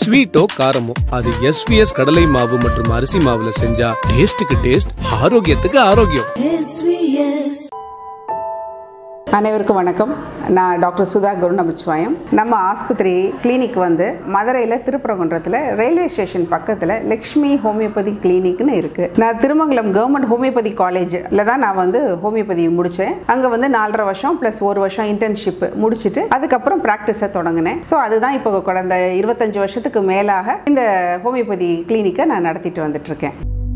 ஸ்வீட்டோ காரமோ அது எஸ்விஎஸ் கடலை மாவு மற்றும் அரிசி மாவுல செஞ்சா டேஸ்டுக்கு டேஸ்ட் ஆரோக்கியத்துக்கு ஆரோக்கியம் அனைவருக்கும் வணக்கம் நான் டாக்டர் சுதா குரு நமச்சிவாயம் நம்ம ஆஸ்பத்திரி கிளினிக் வந்து மதுரையில் திருப்பரங்குன்றத்தில் ரயில்வே ஸ்டேஷன் பக்கத்தில் லக்ஷ்மி ஹோமியோபதி கிளினிக்னு இருக்குது நான் திருமங்கலம் கவர்மெண்ட் ஹோமியோபதி காலேஜில் தான் நான் வந்து ஹோமியோபதி முடித்தேன் அங்கே வந்து நாலரை வருஷம் ப்ளஸ் ஒரு வருஷம் இன்டர்ன்ஷிப் முடிச்சுட்டு அதுக்கப்புறம் ப்ராக்டிஸை தொடங்கினேன் ஸோ அதுதான் இப்போ கடந்த இருபத்தஞ்சு வருஷத்துக்கு மேலாக இந்த ஹோமியோபதி கிளினிக்கை நான் நடத்திட்டு வந்துட்டுருக்கேன்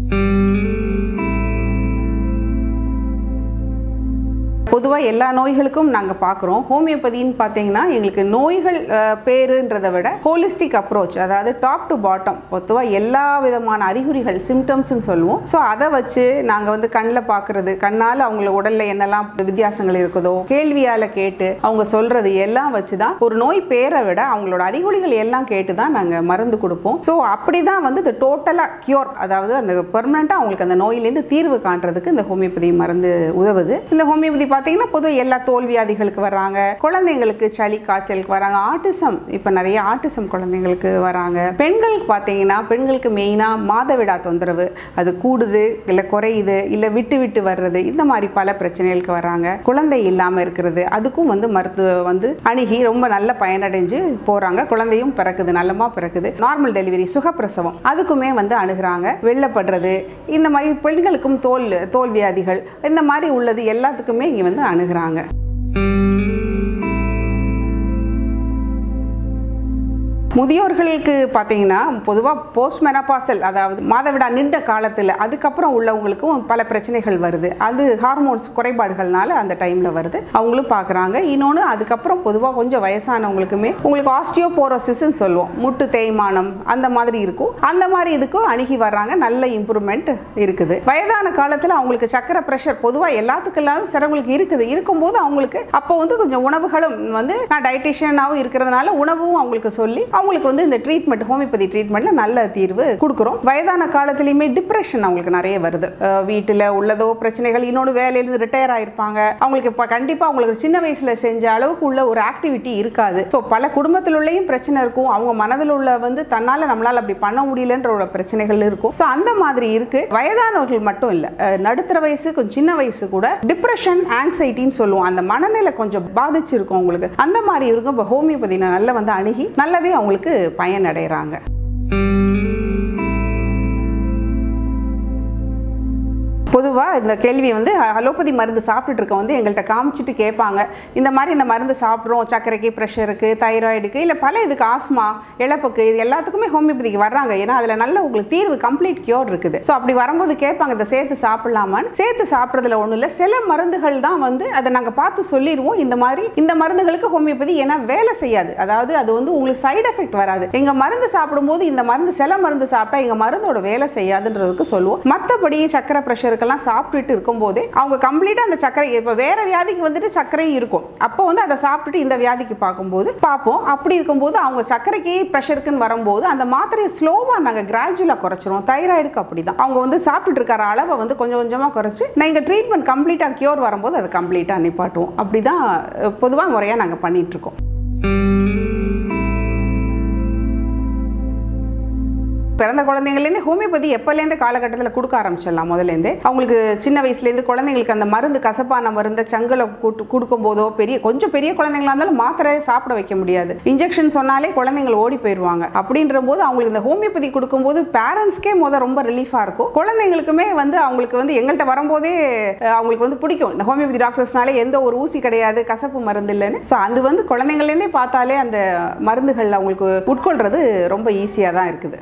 பொதுவாக எல்லா நோய்களுக்கும் நாங்கள் பார்க்குறோம் ஹோமியோபதின்னு பார்த்தீங்கன்னா எங்களுக்கு நோய்கள் அஹ், பேருன்றதை விட ஹோலிஸ்டிக் அப்ரோச் அதாவது டாப் டு பாட்டம் பொதுவாக எல்லா விதமான அறிகுறிகள் சிம்டம்ஸ்னு சொல்லுவோம் ஸோ அதை வச்சு நாங்கள் வந்து கண்ணில் பார்க்குறது கண்ணால் அவங்கள உடலில் என்னெல்லாம் வித்தியாசங்கள் இருக்குதோ கேள்வியால் கேட்டு அவங்க சொல்கிறது எல்லாம் வச்சு தான் ஒரு நோய் பேரை விட அவங்களோட அறிகுறிகள் எல்லாம் கேட்டு தான் நாங்கள் மருந்து கொடுப்போம் ஸோ அப்படி தான் வந்து இந்த டோட்டலாக கியூர் அதாவது அந்த பெர்மனெண்ட்டாக அவங்களுக்கு அந்த நோயிலேருந்து தீர்வு காண்றதுக்கு இந்த ஹோமியோபதி மருந்து உதவுது இந்த ஹோமியோபதி பார்த்தீங்கன்னா பொதுவாக எல்லா தோல்வியாதிகளுக்கு வர்றாங்க குழந்தைங்களுக்கு சளி காய்ச்சலுக்கு வராங்க ஆட்டிசம் இப்போ நிறைய ஆட்டிசம் குழந்தைங்களுக்கு வராங்க பெண்களுக்கு பார்த்தீங்கன்னா பெண்களுக்கு மெயினாக மாதவிடா தொந்தரவு அது கூடுது இல்லை குறையுது இல்லை விட்டு விட்டு வர்றது இந்த மாதிரி பல பிரச்சனைகளுக்கு வராங்க குழந்தை இல்லாமல் இருக்கிறது அதுக்கும் வந்து மருத்துவ வந்து அணுகி ரொம்ப நல்ல பயனடைஞ்சு போகிறாங்க குழந்தையும் பிறக்குது நல்லமா பிறக்குது நார்மல் டெலிவரி சுகப்பிரசவம் அதுக்குமே வந்து அணுகுறாங்க வெள்ளப்படுறது இந்த மாதிரி பெண்களுக்கும் தோல் தோல் வியாதிகள் இந்த மாதிரி உள்ளது எல்லாத்துக்குமே இங்கே வந்து அணுகுறாங்க முதியோர்களுக்கு பார்த்தீங்கன்னா பொதுவாக போஸ்ட் மெனபாசல் அதாவது மாதவிடா நின்ற காலத்தில் அதுக்கப்புறம் உள்ளவங்களுக்கும் பல பிரச்சனைகள் வருது அது ஹார்மோன்ஸ் குறைபாடுகள்னால அந்த டைமில் வருது அவங்களும் பார்க்குறாங்க இன்னொன்று அதுக்கப்புறம் பொதுவாக கொஞ்சம் வயசானவங்களுக்குமே உங்களுக்கு ஆஸ்டியோபோரோசிஸ்ன்னு சொல்லுவோம் முட்டு தேய்மானம் அந்த மாதிரி இருக்கும் அந்த மாதிரி இதுக்கும் அணுகி வர்றாங்க நல்ல இம்ப்ரூவ்மெண்ட் இருக்குது வயதான காலத்தில் அவங்களுக்கு சக்கரை ப்ரெஷர் பொதுவாக எல்லாத்துக்கெல்லாம் சிறவங்களுக்கு இருக்குது இருக்கும்போது அவங்களுக்கு அப்போ வந்து கொஞ்சம் உணவுகளும் வந்து நான் டயட்டிஷியனாகவும் இருக்கிறதுனால உணவும் அவங்களுக்கு சொல்லி அவங்களுக்கு வந்து இந்த ட்ரீட்மெண்ட் ஹோமியோபதி ட்ரீட்மெண்ட்ல நல்ல தீர்வு கொடுக்குறோம் வயதான காலத்துலையுமே டிப்ரெஷன் அவங்களுக்கு நிறைய வருது வீட்டில் உள்ளதோ பிரச்சனைகள் இன்னொன்று வேலையிலேருந்து ரிட்டையர் ஆயிருப்பாங்க அவங்களுக்கு இப்போ கண்டிப்பாக அவங்களுக்கு சின்ன வயசில் செஞ்ச அளவுக்கு உள்ள ஒரு ஆக்டிவிட்டி இருக்காது ஸோ பல குடும்பத்தில் உள்ளேயும் பிரச்சனை இருக்கும் அவங்க மனதில் உள்ள வந்து தன்னால் நம்மளால் அப்படி பண்ண முடியலன்ற ஒரு பிரச்சனைகள் இருக்கும் ஸோ அந்த மாதிரி இருக்கு வயதானவர்கள் மட்டும் இல்லை நடுத்தர வயசு கொஞ்சம் சின்ன வயசு கூட டிப்ரெஷன் ஆங்ஸைட்டின்னு சொல்லுவோம் அந்த மனநிலை கொஞ்சம் பாதிச்சிருக்கும் அவங்களுக்கு அந்த மாதிரி இருக்கும் இப்போ ஹோமியோபதி நல்லா வந்து அணுகி நல்லாவே அவங்களுக்கு பயனடைகிறாங்க பொதுவாக இந்த கேள்வி வந்து அலோபதி மருந்து சாப்பிட்டுட்டு இருக்க வந்து எங்கள்கிட்ட காமிச்சிட்டு கேட்பாங்க இந்த மாதிரி இந்த மருந்து சாப்பிட்றோம் சர்க்கரைக்கு ப்ரெஷருக்கு தைராய்டுக்கு இல்லை பல இதுக்கு ஆஸ்மா இழப்புக்கு இது எல்லாத்துக்குமே ஹோமியோபதிக்கு வர்றாங்க ஏன்னா அதில் நல்ல உங்களுக்கு தீர்வு கம்ப்ளீட் கியூர் இருக்குது ஸோ அப்படி வரும்போது கேட்பாங்க இதை சேர்த்து சாப்பிட்லாமான்னு சேர்த்து சாப்பிட்றதுல ஒன்றும் இல்லை சில மருந்துகள் தான் வந்து அதை நாங்கள் பார்த்து சொல்லிடுவோம் இந்த மாதிரி இந்த மருந்துகளுக்கு ஹோமியோபதி ஏன்னா வேலை செய்யாது அதாவது அது வந்து உங்களுக்கு சைடு எஃபெக்ட் வராது எங்கள் மருந்து சாப்பிடும்போது இந்த மருந்து சில மருந்து சாப்பிட்டா எங்கள் மருந்தோட வேலை செய்யாதுன்றதுக்கு சொல்லுவோம் மற்றபடி சக்கரை ப்ரெஷருக்கெல்லாம் சாப்பிட்டுட்டு இருக்கும்போதே அவங்க கம்ப்ளீட்டாக அந்த சர்க்கரை இப்போ வேற வியாதிக்கு வந்துட்டு சர்க்கரையும் இருக்கும் அப்போ வந்து அதை சாப்பிட்டுட்டு இந்த வியாதிக்கு பார்க்கும்போது பார்ப்போம் அப்படி இருக்கும்போது அவங்க சர்க்கரைக்கு ப்ரெஷருக்குன்னு வரும்போது அந்த மாத்திரையை ஸ்லோவாக நாங்கள் கிராஜுவலாக குறைச்சிரும் தைராய்டுக்கு அப்படி தான் அவங்க வந்து சாப்பிட்டுட்டு இருக்கிற அளவை வந்து கொஞ்சம் கொஞ்சமாக குறைச்சி நாங்கள் ட்ரீட்மெண்ட் கம்ப்ளீட்டாக க்யூர் வரும்போது அதை கம்ப்ளீட்டாக நிப்பாட்டுவோம் அப்படி தான் பொதுவாக முறையாக நாங்கள் பண்ணிகிட்ருக்கோம் பிறந்த குழந்தைங்கள்லேருந்து ஹோமியோபதி எப்போலேருந்து காலகட்டத்தில் கொடுக்க ஆரம்பிச்சிடலாம் முதல்லேருந்து அவங்களுக்கு சின்ன வயசுலேருந்து குழந்தைங்களுக்கு அந்த மருந்து கசப்பான மருந்தை சங்கலை கூட்டு கொடுக்கும் போதோ பெரிய கொஞ்சம் பெரிய குழந்தைங்களா இருந்தாலும் மாத்திரை சாப்பிட வைக்க முடியாது இன்ஜெக்ஷன் சொன்னாலே குழந்தைங்கள் ஓடி போயிடுவாங்க அப்படின்ற போது அவங்களுக்கு இந்த ஹோமியோபதி கொடுக்கும்போது பேரண்ட்ஸ்க்கே முத ரொம்ப ரிலீஃபாக இருக்கும் குழந்தைங்களுக்குமே வந்து அவங்களுக்கு வந்து எங்கள்கிட்ட வரும்போதே அஹ், அவங்களுக்கு வந்து பிடிக்கும் இந்த ஹோமியோபதி டாக்டர்ஸ்னாலே எந்த ஒரு ஊசி கிடையாது கசப்பு மருந்து இல்லைன்னு ஸோ அது வந்து குழந்தைங்கள்லேருந்தே பார்த்தாலே அந்த மருந்துகள் அவங்களுக்கு உட்கொள்றது ரொம்ப ஈஸியாக தான் இருக்குது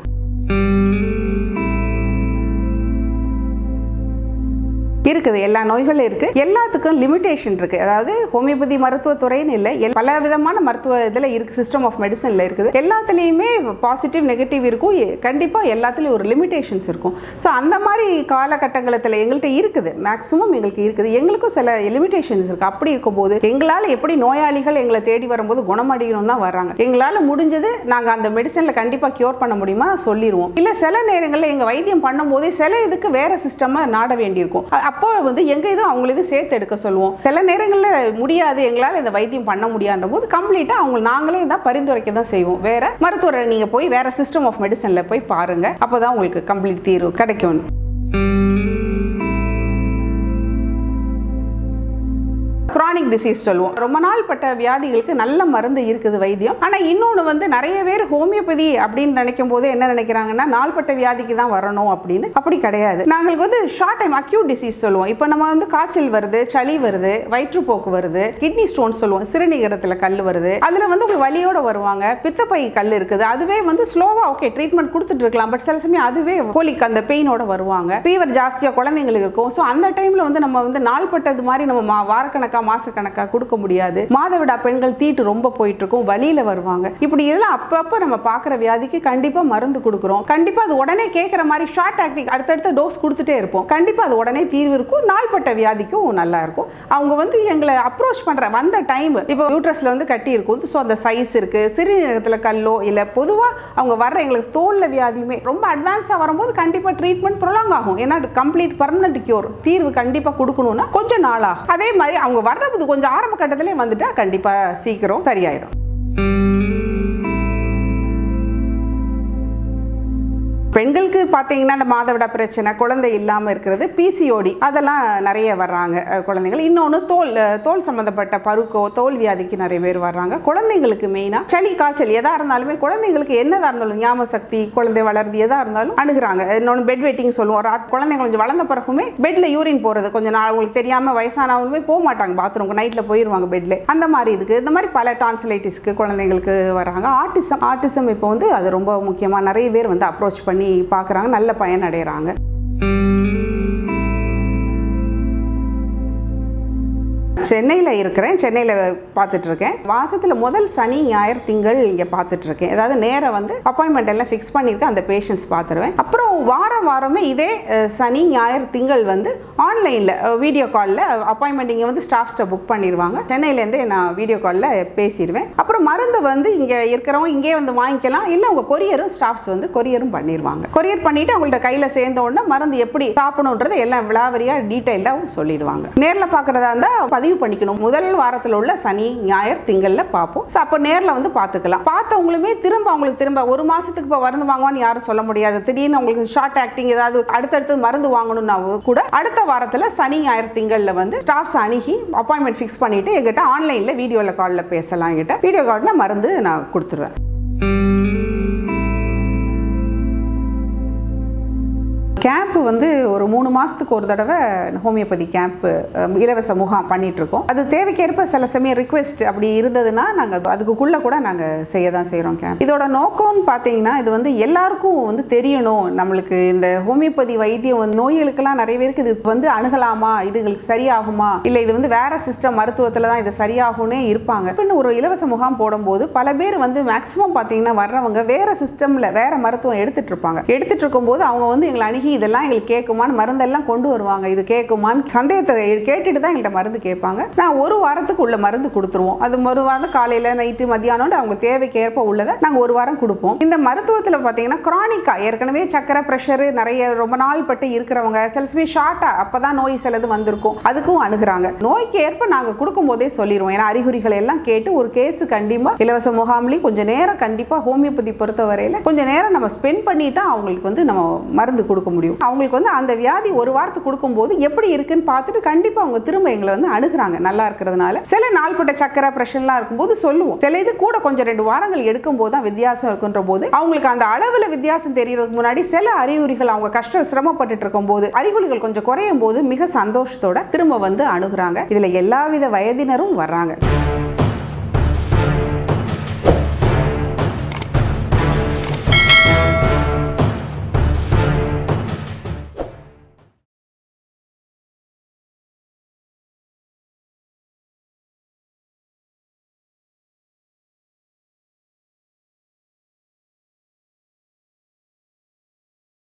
இருக்குது எல்லா நோய்களும் இருக்கு எல்லாத்துக்கும் லிமிடேஷன் இருக்கு அதாவது ஹோமியோபதி மருத்துவத்துறைன்னு இல்லை எல்- பல விதமான மருத்துவ இதில் இருக்கு சிஸ்டம் ஆஃப் மெடிசனில் இருக்குது எல்லாத்துலேயுமே பாசிட்டிவ் நெகட்டிவ் இருக்கும் எ- கண்டிப்பா எல்லாத்துலேயும் ஒரு லிமிடேஷன்ஸ் இருக்கும் ஸோ அந்த மாதிரி காலகட்டங்களத்தில் எங்கள்கிட்ட இருக்குது மேக்ஸிமம் எங்களுக்கு இருக்குது எங்களுக்கும் சில லிமிடேஷன்ஸ் இருக்கு அப்படி இருக்கும்போது எங்களால் எப்படி நோயாளிகள் எங்களை தேடி வரும்போது குணமடையணும் தான் வர்றாங்க எங்களால் முடிஞ்சது நாங்கள் அந்த மெடிசனில் கண்டிப்பாக க்யூர் பண்ண முடியுமா சொல்லிடுவோம் இல்லை சில நேரங்களில் எங்கள் வைத்தியம் பண்ணும்போதே சில இதுக்கு வேற சிஸ்டமாக நாட வேண்டியிருக்கும் அ- அப்ப அப்போ வந்து எங்க இதுவும் அவங்கள இதுவும் சேர்த்து எடுக்க சொல்லுவோம் சில நேரங்களில் முடியாது எங்களால் இந்த வைத்தியம் பண்ண முடியாத போது கம்ப்ளீட்டாக அவங்க நாங்களே தான் பரிந்துரைக்க தான் செய்வோம் வேற மருத்துவரை நீங்க போய் வேற சிஸ்டம் ஆஃப் மெடிசன்ல போய் பாருங்க அப்பதான் உங்களுக்கு கம்ப்ளீட் தீர்வு கிடைக்கும் கிரானிக் டிசீஸ் சொல்லுவோம் ரொம்ப நாள் பட்ட வியாதிகளுக்கு நல்ல மருந்து இருக்குது வைத்தியம் ஆனால் இன்னொன்று வந்து நிறைய பேர் ஹோமியோபதி அப்படின்னு நினைக்கும் போது என்ன நினைக்கிறாங்கன்னா நாள்பட்ட வியாதிக்கு தான் வரணும் அப்படின்னு அப்படி கிடையாது நாங்களுக்கு வந்து ஷார்ட் டைம் அக்யூட் டிசீஸ் சொல்லுவோம் இப்போ நம்ம வந்து காய்ச்சல் வருது சளி வருது வயிற்றுப்போக்கு வருது கிட்னி ஸ்டோன் சொல்லுவோம் சிறுநீரகத்தில் கல் வருது அதில் வந்து உங்களுக்கு வலியோட வருவாங்க பித்தப்பை கல் இருக்குது அதுவே வந்து ஸ்லோவாக ஓகே ட்ரீட்மெண்ட் கொடுத்துட்டு இருக்கலாம் பட் சில சமயம் அதுவே கோலிக்கு அந்த பெயினோட வருவாங்க ஃபீவர் ஜாஸ்தியாக குழந்தைங்களுக்கு இருக்கும் ஸோ அந்த டைமில் வந்து நம்ம வந்து நாள்பட்டது மாதிரி நம்ம மா- வாரக்கணக்கா மாசக்கணக்கா கொடுக்க முடியாது மாதவிடா பெண்கள் தீட்டு ரொம்ப போயிட்டு இருக்கும் வலியில வருவாங்க இப்படி இதெல்லாம் அப்பப்போ நம்ம பார்க்குற வியாதிக்கு கண்டிப்பாக மருந்து கொடுக்குறோம் கண்டிப்பாக அது உடனே கேட்குற மாதிரி ஷார்ட் ஆக்டிங் அடுத்தடுத்த டோஸ் கொடுத்துட்டே இருப்போம் கண்டிப்பாக அது உடனே தீர்வு இருக்கும் நாள்பட்ட வியாதிக்கும் நல்லா இருக்கும் அவங்க வந்து எங்களை அப்ரோச் பண்ணுற வந்த டைம் இப்போ யூட்ரஸில் வந்து கட்டி இருக்கும் ஸோ அந்த சைஸ் இருக்குது சிறுநீரகத்தில் கல்லோ இல்லை பொதுவாக அவங்க வர்ற எங்களுக்கு தோல்ல வியாதியுமே ரொம்ப அட்வான்ஸாக வரும்போது கண்டிப்பாக ட்ரீட்மெண்ட் ப்ரொலாங் ஆகும் ஏன்னா கம்ப்ளீட் பர்மனன்ட் கியூர் தீர்வு கண்டிப்பாக கொடுக்கணும்னா கொஞ்சம் நாள் ஆகும் அதே மாதிரி அவங்க வர்றது கொஞ்சம் ஆரம்ப கட்டத்திலே வந்துட்டா கண்டிப்பாக சீக்கிரம் சரியாயிடும் பெண்களுக்கு பார்த்தீங்கன்னா இந்த மாதவிடா பிரச்சனை குழந்தை இல்லாமல் இருக்கிறது பிசிஓடி அதெல்லாம் நிறைய வர்றாங்க அஹ், குழந்தைகள் இன்னொன்று தோல் அஹ், தோல் சம்மந்தப்பட்ட பருக்கோ தோல் வியாதிக்கு நிறைய பேர் வர்றாங்க குழந்தைங்களுக்கு மெயினாக சளி காய்ச்சல் எதாக இருந்தாலுமே குழந்தைங்களுக்கு என்னதாக இருந்தாலும் ஞாபக சக்தி குழந்தை வளருது எதாக இருந்தாலும் அணுகுறாங்க இன்னொன்று பெட் வெயிட்டிங் சொல்லுவோம் ராத் குழந்தைங்க கொஞ்சம் வளர்ந்த பிறகுமே பெட்டில் யூரின் போகிறது கொஞ்சம் நாள் அவங்களுக்கு தெரியாமல் வயசானவங்களுமே போக மாட்டாங்க பாத்ரூம்க்கு நைட்டில் போயிடுவாங்க பெட்டில் அந்த மாதிரி இதுக்கு இந்த மாதிரி பல டான்சிலைட்டிஸ்க்கு குழந்தைங்களுக்கு வராங்க ஆட்டிசம் ஆட்டிசம் இப்போ வந்து அது ரொம்ப முக்கியமாக நிறைய பேர் வந்து அப்ரோச் பண்ணி பார்க்குறாங்க நல்ல பயன் அடைகிறாங்க சென்னையில் இருக்கிறேன் சென்னையில் பார்த்துட்டு இருக்கேன் மாசத்துல முதல் சனி ஞாயிறு திங்கள் இங்கே பார்த்துட்டு இருக்கேன் அதாவது நேரம் வந்து அப்பாயின்மெண்ட் எல்லாம் ஃபிக்ஸ் பண்ணியிருக்கேன் அந்த பேஷண்ட்ஸ் பார்த்துருவேன் அப்புறம் வாரம் வாரமே இதே அஹ், சனி ஞாயிறு திங்கள் வந்து ஆன்லைனில் வீடியோ காலில் அப்பாயின்மெண்ட் இங்கே வந்து ஸ்டாஃப்ஸ்ட்டை புக் பண்ணிடுவாங்க சென்னையிலேருந்தே நான் வீடியோ காலில் பேசிடுவேன் அப்புறம் மருந்து வந்து இங்கே இருக்கிறவங்க இங்கே வந்து வாங்கிக்கலாம் இல்லை உங்கள் கொரியரும் ஸ்டாஃப்ஸ் வந்து கொரியரும் பண்ணிடுவாங்க கொரியர் பண்ணிவிட்டு அவங்கள்ட்ட கையில் சேர்ந்த உடனே மருந்து எப்படி சாப்பிடணுன்றது எல்லாம் விளாவரியாக டீட்டெயிலாக சொல்லிடுவாங்க நேரில் பார்க்குறதா இருந்தால் பதிவு பண்ணிக்கணும் முதல் வாரத்தில் உள்ள சனி ஞாயிறு திங்களில் பார்ப்போம் ஸோ அப்போ நேரில் வந்து பார்த்துக்கலாம் பார்த்தவங்களுமே திரும்ப அவங்களுக்கு திரும்ப ஒரு மாதத்துக்கு இப்போ மருந்து வாங்குவான்னு யாரும் சொல்ல முடியாது திடீர்னு அவங்களுக்கு ஷார்ட் ஆக்டிங் ஏதாவது அடுத்தடுத்து மருந்து வாங்கணும்னா கூட அடுத்த வாரத்தில் சனி ஞாயிறு திங்களில் வந்து ஸ்டாஃப்ஸ் அணுகி அப்பாயின்மெண்ட் ஃபிக்ஸ் பண்ணிவிட்டு எங்கிட்ட ஆன்லைனில் வீடியோவில் காலில் பேசலாம் என்கிட்ட வீடியோ காலில் மருந்து நான் கொடுத்துருவேன் கேம்ப் வந்து ஒரு மூணு மாதத்துக்கு ஒரு தடவை ஹோமியோபதி கேம்ப் இலவச முகாம் பண்ணிட்டு இருக்கோம் அது தேவைக்கேற்ப சில சமயம் ரிக்வெஸ்ட் அப்படி இருந்ததுன்னா நாங்கள் அதுக்குள்ளே கூட நாங்கள் செய்ய தான் செய்கிறோம் கேம்ப் இதோட நோக்கம்னு பார்த்தீங்கன்னா இது வந்து எல்லாருக்கும் வந்து தெரியணும் நம்மளுக்கு இந்த ஹோமியோபதி வைத்தியம் வந்து நோய்களுக்கெல்லாம் நிறைய பேருக்கு இது வந்து அணுகலாமா இதுங்களுக்கு சரியாகுமா இல்லை இது வந்து வேற சிஸ்டம் மருத்துவத்தில் தான் இது சரியாகும்னே இருப்பாங்க பின்ன ஒரு இலவச முகாம் போடும்போது பல பேர் வந்து மேக்ஸிமம் பார்த்தீங்கன்னா வர்றவங்க வேற சிஸ்டமில் வேற மருத்துவம் எடுத்துட்டு இருப்பாங்க எடுத்துட்டு இருக்கும்போது அவங்க வந்து எங்களை அணுகி இதெல்லாம் எங்களுக்கு கேட்குமான்னு மருந்தெல்லாம் கொண்டு வருவாங்க இது கேட்குமான்னு சந்தேகத்தை கேட்டுட்டு தான் எங்கள்கிட்ட மருந்து கேட்பாங்க நான் ஒரு வாரத்துக்கு உள்ள மருந்து கொடுத்துருவோம் அது ஒரு வாரம் காலையில் நைட்டு மத்தியானம்னு அவங்க தேவைக்கு ஏற்ப உள்ளதை நாங்கள் ஒரு வாரம் கொடுப்போம் இந்த மருத்துவத்தில் பார்த்தீங்கன்னா கிரானிக்காக ஏற்கனவே சக்கரை ப்ரெஷரு நிறைய ரொம்ப நாள் பட்டு இருக்கிறவங்க சில சமயம் ஷார்ட்டாக அப்போ தான் நோய் சிலது வந்திருக்கும் அதுக்கும் அணுகுறாங்க நோய்க்கு ஏற்ப நாங்கள் கொடுக்கும்போதே சொல்லிடுவோம் ஏன்னா அறிகுறிகளை எல்லாம் கேட்டு ஒரு கேஸு கண்டிப்பாக இலவச முகாம்லேயும் கொஞ்சம் நேரம் கண்டிப்பாக ஹோமியோபதி பொறுத்த வரையில் கொஞ்சம் நேரம் நம்ம ஸ்பெண்ட் பண்ணி தான் அவங்களுக்கு வந்து நம்ம மருந்து கொடுக்க முடியும் அவங்களுக்கு வந்து அந்த வியாதி ஒரு வாரத்துக்கு கொடுக்கும்போது எப்படி இருக்குன்னு பார்த்துட்டு கண்டிப்பாக அவங்க திரும்ப எங்களை வந்து அணுகுறாங்க நல்லா இருக்கிறதுனால சில நாள்பட்ட சக்கரை பிரஷர்லாம் இருக்கும்போது சொல்லுவோம் சில இது கூட கொஞ்சம் ரெண்டு வாரங்கள் எடுக்கும்போது தான் வித்தியாசம் இருக்குன்ற போது அவங்களுக்கு அந்த அளவில் வித்தியாசம் தெரியறதுக்கு முன்னாடி சில அறிகுறிகள் அவங்க கஷ்டம் சிரமப்பட்டுட்டு இருக்கும்போது அறிகுறிகள் கொஞ்சம் குறையும் போது மிக சந்தோஷத்தோட திரும்ப வந்து அணுகுறாங்க இதுல எல்லாவித வயதினரும் வர்றாங்க